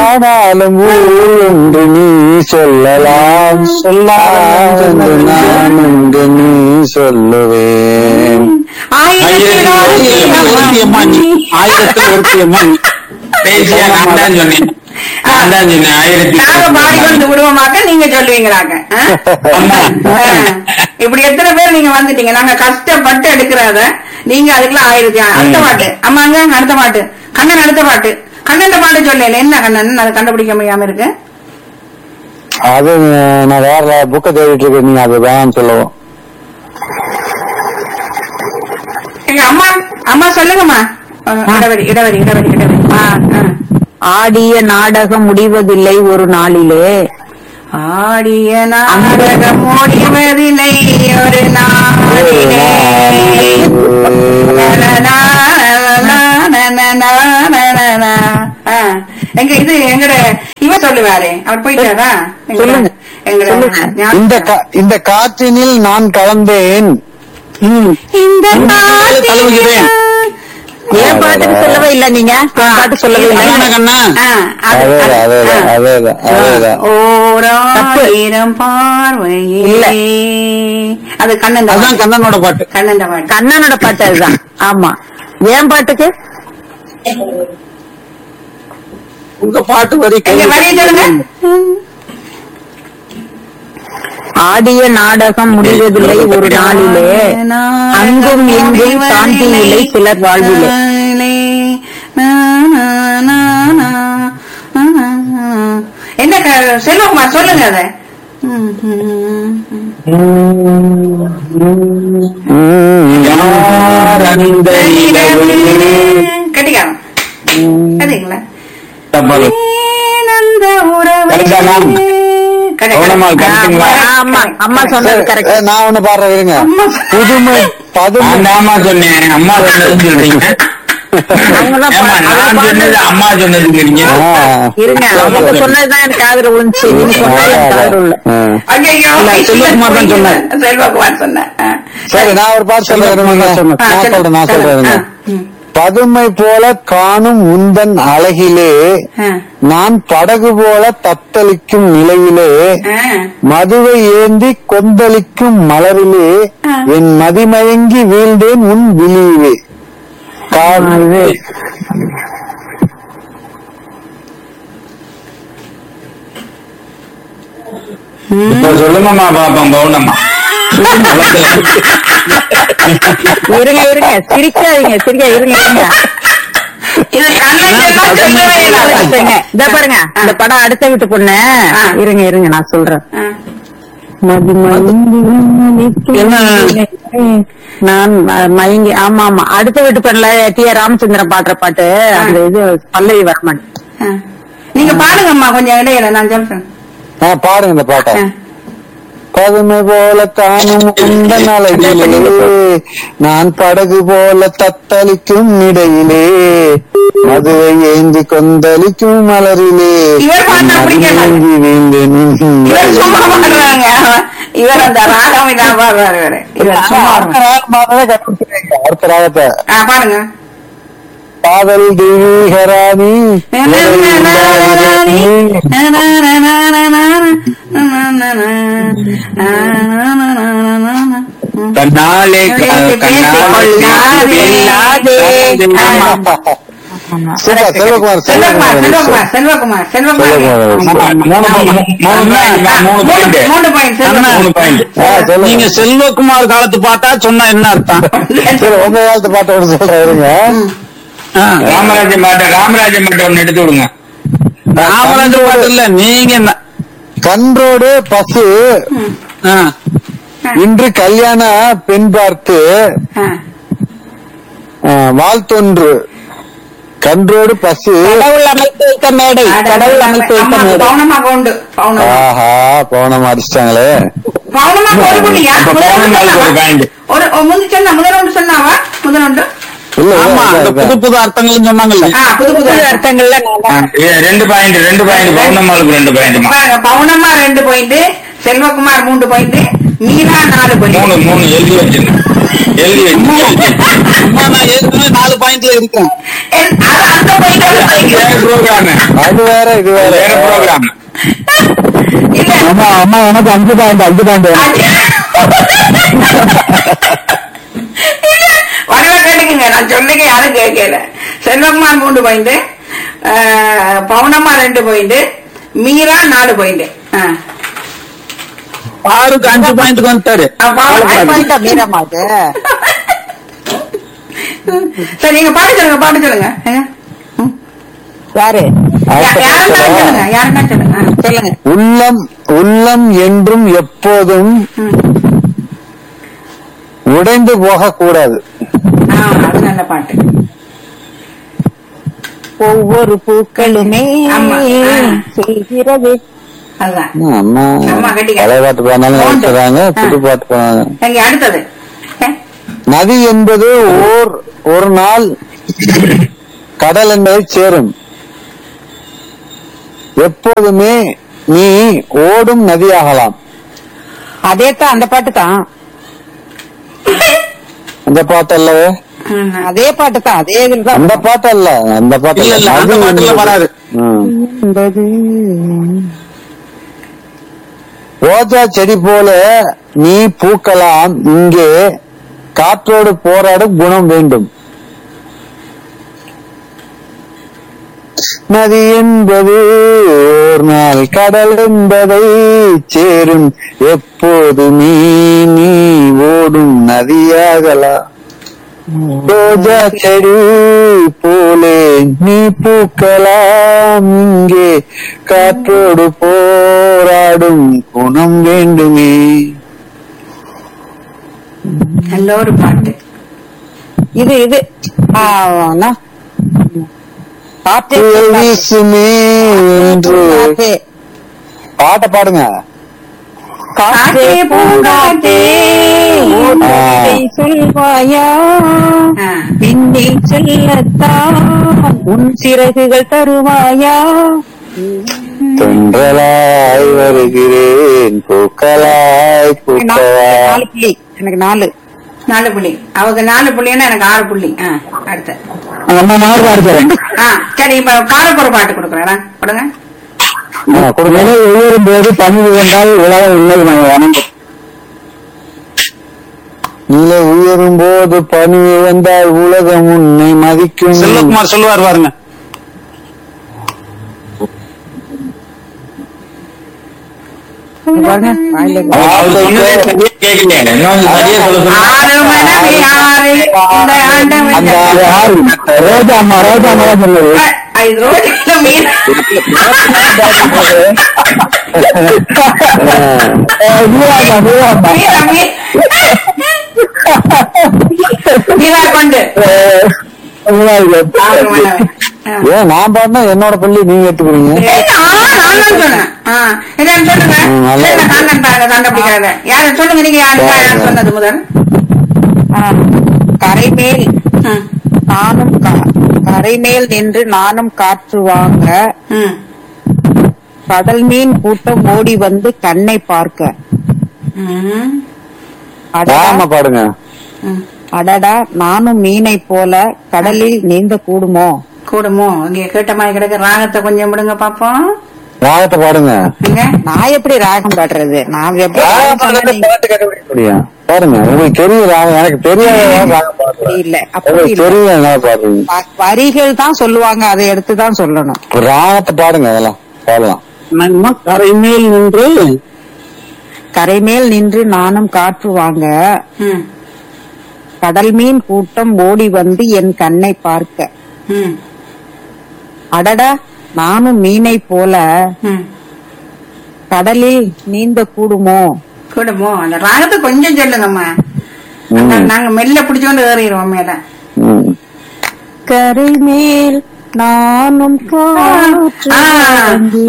ஆனாலும் ஊர் என்று நீ சொல்லலாம் சொல்லாமல் என்று நான் என்று நீ சொல்லுவேன் ஆயிரத்தில் ஒருத்தி அம்மா நீ. ஆயிரத்தில் ஒருத்தி அம்மா நீ. பேசியா நான் தான் சொன்னேன் நான் தான் சொன்னேன் ஆயிரத்தி நாங்க பாடிக்கொண்டு விடுவோமாக்க நீங்க சொல்லுவீங்களாக்க ஆ? ஆ. இப்படி எத்தனை பேர் நீங்க வந்துட்டீங்க நாங்க கஷ்டப்பட்டு எடுக்கிறத நீங்க அதுக்குள்ள ஆயிரத்தி அடுத்த பாட்டு அம்மாங்க அடுத்த பாட்டு கண்ணன் அடுத்த பாட்டு கண்ணன் பாட்டு சொல்லல என்ன கண்ணன் அதை கண்டுபிடிக்க முடியாம இருக்கு அது நான் வேற புக்கை தேடிட்டு இருக்கேன் நீங்க அது வேணாம்னு சொல்லவும் எங்க அம்மா அம்மா சொல்லுங்கம்மா அஹ், இடவரி இடவரி இடவரி இடவரி ஆ, ஆ. ஆடிய நாடகம் முடிவதில்லை ஒரு நாளிலே ஆடிய நாடகம் முடிவதில்லை ஒரு நாளிலே நனனா, நனனா, நனனா. ஆ, எங்க இது எங்கட இவன் சொல்லுவாரு அவர் போயிட்டாரா எங்கட- சொல்லுங்க. எங்கட சொல்லுங்க. ஞாபகம். இந்த கா- இந்த காற்றினில் நான் கலந்தேன் ம். இந்த தழுவுகிறேன். ஏன் பாட்டுக்கு சொல்லவே இல்ல நீங்க என் பாட்டு சொல்லவே அதானே இல்ல கண்ணா ஆ, அது- அதேதான் அதேதான் ஆ. அதேதான் அதேதான் ஓராயிரம் பார்வையிலே அது கண்ணன் அதுதான் கண்ணனோட பாட்டு கண்ணன் பாட்டு கண்ணனோட பாட்டு அதுதான் ஆமா ஏன் பாட்டுக்கு உங்க பாட்டு வரி எங்க வரைய சொல்லுங்க ஆடிய நாடகம் முடிவதில்லை ஒரு நாளிலே அங்கும் இங்கும் சாந்தி இல்லை சிலர் வாழ்விலே என்ன க- செல்வகுமார் சொல்லுங்க அத யார் அந்த நிலவிலே கட்டிக்காரம் கட்டிங்களா தப்பாது. ஏனந்த உறவே கரெக்டானா? கரெக்ட். கவனமா கரெக்டுங்களா? ஆமா அம்மா சொன்னது சரி, கரெக்ட் ஏ, நான் ஒண்ணு பாடுறேன் இருங்க அம்மா. புதுமை பதுமை நான் தாம்மா சொன்னேன் அம்மா சொன்னதுன்னு சொல்றீங்க அவங்கதான் ஏம்மா, பா- நான் அவங்க சொன்னது அம்மா சொன்னதுங்கிறீங்க ஆ. இருங்க அவங்க சொன்னதுதான் எனக்கு காதுல விழுந்துச்சு நீங்க சொன்னது எனக்கு காதுல விழல ஆ. ஐயையோ, இல்ல, செல்வகுமார் தான் சொன்னார். செல்வகுமார் சொன்னார் ஆ. சரி நான் ஒரு பாட்டு சொல்றேன் இருங்க. ஆ, நான் சொல்லு, சொல்றேன் நான் சொல்லு. சொல்றேன் இருங்க. ஆ, ம். பதுமை போல காணும் உந்தன் அழகிலே ஆ, நான் படகு போல தத்தளிக்கும் நிலையிலே ஆ. மதுவை ஏந்தி கொந்தளிக்கும் மலரிலே ஆ. என் மதிமயங்கி வீழ்ந்தேன் உன் விழியிலே காது இப்ப சொல்லுங்கம்மா பாப்போம் பவுனம்மா இருங்க இருங்க சிரிக்காதீங்க சிரிக்க இருங்க இருங்க இது கண்ணன் எல்லாம் சொல்லவே இல்லை. இருங்க. இதோ பாருங்க இந்த படம் அடுத்த வீட்டு பொண்ணு ஆ. இருங்க இருங்க நான் சொல்றேன் ஆ. என்ன நான் ம- மயங்கி ஆமா ஆமா அடுத்த வீட்டு பெண்ல டி ஆர் ராமச்சந்திரன் பாடுற பாட்டு அந்த இது பல்லவி வரமன் ஆ. நீங்க பாடுங்கம்மா கொஞ்சம் இடையில நான் சொல்றேன் ஆ, பாருங்க இந்த பாட்டை ஆ. பதுமை போல காணும் உந்தன் அழகிலே நான் படகு போல தத்தளிக்கும் இடையிலே மதுவை ஏந்தி கொந்தளிக்கும் மலரிலே இவர் பாட்டா பிடிக்கல. மதிமயங்கி வீழ்ந்தேன் உன் இவர் சும்மா பாடுறாங்க இவர் அந்த ராகம் இதான் பாடுறாரு இவரு இவர் சும்மா அடுத்த ராகம் பாடுறதை கண்டுபிடிச்சிருங்க. அடுத்த ராகத்தை ஆ, பாருங்க காதல் தெய்வீகராணி கண்ணாலே க- கண்ணாலே சூப்பர் செல்வகுமார் செல்வகுமார் செல்வகுமார் செல்வகுமார் செல்வகுமார் செல்வகுமார் மூணு மூணு பாயிண்ட் மூணு பாயிண்ட் மூணு பாயிண்ட் ஆ, சொல்லுங்க. நீங்க செல்வகுமார் காலத்து பாட்டா சொன்னா என்ன அர்த்தம் சரி உங்க காலத்து பாட்டு ஒன்று சொல்றேன் இருங்க ஆ. ராமராஜன் பாட்டை ராமராஜன் பாட்டை ஒண்ணு எடுத்து விடுங்க ராமராஜன் பாட்டு இல்ல நீங்க என்ன கன்றோடு பசு ஆ. இன்று கல்யாண பெண் பார்த்து ஆ, வாழ்த்தொன்று கன்றோடு பசு கடவுள் அமைத்து வைத்த மேடை கடவுள் அமைத்து வைத்த மேடை பவுனமா கவுண்டு பவுனமா ஆஹா பவுனம் அடிச்சிட்டாங்களே பவுனமா கவுண்டு பண்ணியா அப்ப பவுனமாவுக்கு ஒரு point. ஒரு ஒரு முந்தி சொன்ன முதல் ஒன்று சொன்னாவா முதல் ஒன்று இல்ல ஆமா இல்ல, அந்த இல்ல, புது இல்ல. புது அர்த்தங்கள் சொன்னாங்கல்ல ஆ புது புது புது அர்த்தங்கள்ல நான் ஆ, ஏ, ரெண்டு பாயிண்ட் ரெண்டு பாயிண்ட் பவுனம்மாளுக்கு ரெண்டு பாயிண்ட்மா பாருங்க பவுனம்மா ரெண்டு பாயிண்ட் செல்வகுமார் மூன்று பாயிண்ட் மீனா நாலு மூணு பாயிண்ட் மூணு எழுதி வச்சிருங்க எழுதி வச்சு அம்மா நான் ஏற்கனவே நாலு பாயிண்ட்ல இருக்கேன் என்- அது அந்த point ல வைங்க. வேற program. அது வேற இது வேற வேற program. இல்ல அம்மா அம்மா எனக்கு அஞ்சு பாயிண்ட் அஞ்சு பாயிண்ட் வடிவா கேட்டுக்குங்க நான் சொல்லுங்க யாரும் கேட்கல செல்வகுமார் மூன்று பாயிண்ட் பவுனம்மா ரெண்டு பாயிண்ட் மீரா நாலு பாயிண்ட் ஆறுக்கு அஞ்சு பாயிண்ட்க்கு வந்துட்டாரு பாயிண்டா மீரம்மாக்கு சரி நீங்க பாட்டு சொல்லுங்க பாட்டு சொல்லுங்க ஏங்க? ம். யாரு யா- யாருன்னா சொல்லுங்க யாருன்னா சொல்லுங்க ஆ. சொல்லுங்க உள்ளம் உள்ளம் என்றும் எப்போதும் ம். உடைந்து போக கூடாது ஆ, அது நல்ல பாட்டு ஒவ்வொரு பூக்களுமே ஆமா. ஆ. செய்கிறது அதுதான் அம்மா அம்மா கட்டிக்க. பழைய பாட்டு பாடினாலும் போண்டு. வச்சுறாங்க புது ஆ. பாட்டு பாடுறாங்க எங்க அடுத்தது ஏ? நதி என்பது ஓர் ஒரு நாள் கடல் என்பதை சேரும் எப்போதுமே நீ ஓடும் நதியாகலாம் அதே தான் அந்த பாட்டு தான் அந்த பாட்டு அல்லவே ம். அதே பாட்டு தான் அதே இதுல தான் அந்த பாட்டு அல்ல அந்த பாட்டு இல்ல, இல்ல, அந்த நதி பாட்டுல என்பது- வராது. ம். என்பது ரோஜா செடி போல நீ பூக்கலாம் இங்கே காற்றோடு போராடும் குணம் வேண்டும் நதி என்பது ஒரு நாள் கடல் என்பதை சேரும் எப்போது நீ நீ ஓடும் நதியாகலாம் ரோஜா செடி போலே நீ பூக்கலாம் இங்கே காற்றோடு போராடும் குணம் வேண்டுமே நல்ல ஒரு பாட்டு இது இது ஆ, என்ன? காற்றே புயல் காற்றே. வீசுமே என்று காற்றே. பாட்டை பாடுங்க காற்றே பூங்காற்றே ஓட்டத்தை சொல்வாயா ஆ. விண்ணில் செல்லத்தான் உன் சிறகுகள் தருவாயா தென்றலாய் வருகிறேன் பூக்களாய் எனக்கு பூக்கவா நாலு புள்ளி எனக்கு நாலு நாலு புள்ளி அவங்க நாலு புள்ளின்னா எனக்கு ஆறு புள்ளி ஆ அடுத்த நம்ம நாடு பாடுறேன் ஆ சரி இப்ப காரக்கு ஒரு பாட்டு கொடுக்குறேன் கொடுங்க நிலை உயரும் போது பணிவு கொண்டால் உலகம் இல்லை வணங்கும் நிலை உயரும் போது பணிவு வந்தால் உலகம் உன்னை மதிக்கும் செல்வகுமார் சொல்லுவார் பாருங்க பாருங்க, வாயில இருக்கு. அவர் சொன்னதே சரியா கேட்கலையே. இன்னும் சரியா சொல்ல சொன்னா. ஆறு மணி ஆறு இந்த ஆண்டவன் அந்த யாரு ரோஜா அம்மா ரோஜா அம்மா தான் சொன்னது ஆ, இது ரோஜா மீன் அஹ் வீராம்மா, வீராம்மா. மீனா மீன் மீனா கொண்டு அஹ் வீராம்மா. ஆறு மணி ஆ. ஏன் நான் பாடினா என்னோட பள்ளி நீங்க எடுத்துக்கிறீங்க ஏய், ஆ, நான் தான் சொன்னேன். ஆ, என்னன்னு சொல்லுங்க. ம், நல்லா சரி, நான் தான் பாருங்க, கண்டுபிடிக்காத. யாரு சொல்லுங்க நீங்க யாரு சரி, யார் சரி. சொன்னது முதல் ஆ, கரைமேல் ம், நானும் கா- கரைமேல் நின்று நானும் காற்று வாங்க ம், கடல் மீன் கூட்டம் ஓடி வந்து கண்ணை பார்க்க ம், அடடா, ஆமா பாடுங்க ம். அடடா நானும் மீனை போல கடலில் நீந்த கூடுமோ கூடுமோ இங்க கேட்ட மாதிரி கிடக்கு ராகத்தை கொஞ்சம் விடுங்க பாப்போம் ராகத்தை பாடுங்க இங்க நான் எப்படி ராகம் பாடுறது நான் எப்படி ராகம் சொன்னா நீங்க- பாட்டு கண்டுபிடிக்க முடியும் பாருங்க உங்களுக்கு தெரியும் ராகம் எனக்கு தெரியாத ராகம் அப்படி பாடுறேன் இல்ல அப்படி உங்களுக்கு இல்ல தெரியும் என்ன பாடுறீங்க வ- வரிகள் தான் சொல்லுவாங்க அதை எடுத்து தான் சொல்லணும் ஒரு ராகத்தை பாடுங்க அதெல்லாம் பாடலாம் நம்ம கரைமேல் நின்று கரைமேல் நின்று நானும் காற்று வாங்க ம், கடல் மீன் கூட்டம் ஓடி வந்து என் கண்ணை பார்க்க ம், அடடா நானும் மீனை போல ம். கடலில் நீந்த கூடுமோ கூடுமோ அந்த ராகத்தை கொஞ்சம் சொல்லுங்கம்மா நாங்க- நாங்க மெல்ல பிடிச்சோண்டு ஏறிடுவோம் மேல ம். கரைமேல் நானும் காற்று ஆ, வாங்கி